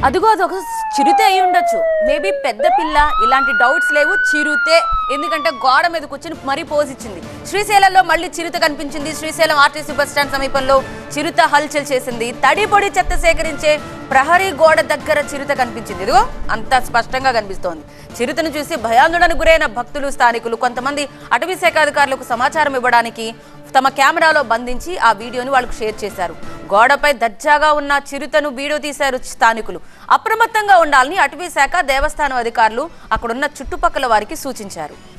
అదిగో అదొక చిరుతే అయి ఉండొచ్చు మేబీ పెద్ద పిల్ల ఇలాంటి డౌట్స్ లేవు చిరుతే ఎందుకంటే గోడ మీద కూర్చొని మరీ పోజిచ్చింది శ్రీశైలంలో మళ్ళీ చిరుత కనిపించింది శ్రీశైలం ఆర్టీసీ బస్ స్టాండ్ సమీపంలో చిరుత హల్చల్ చేసింది తడి పొడి చెత్త సేకరించే ప్రహరీ గోడ దగ్గర చిరుత కనిపించింది ఇదిగో అంత స్పష్టంగా కనిపిస్తోంది చిరుతను చూసి భయాందోళనకు గురైన భక్తులు స్థానికులు కొంతమంది అటవీ శాఖ అధికారులకు సమాచారం ఇవ్వడానికి తమ కెమెరాలో బంధించి ఆ వీడియోని వాళ్ళకు షేర్ చేశారు గోడపై దర్జాగా ఉన్న చిరుతను వీడియో తీశారు స్థానికులు అప్రమత్తంగా ఉండాలని అటవీ శాఖ దేవస్థానం అధికారులు అక్కడున్న చుట్టుపక్కల వారికి సూచించారు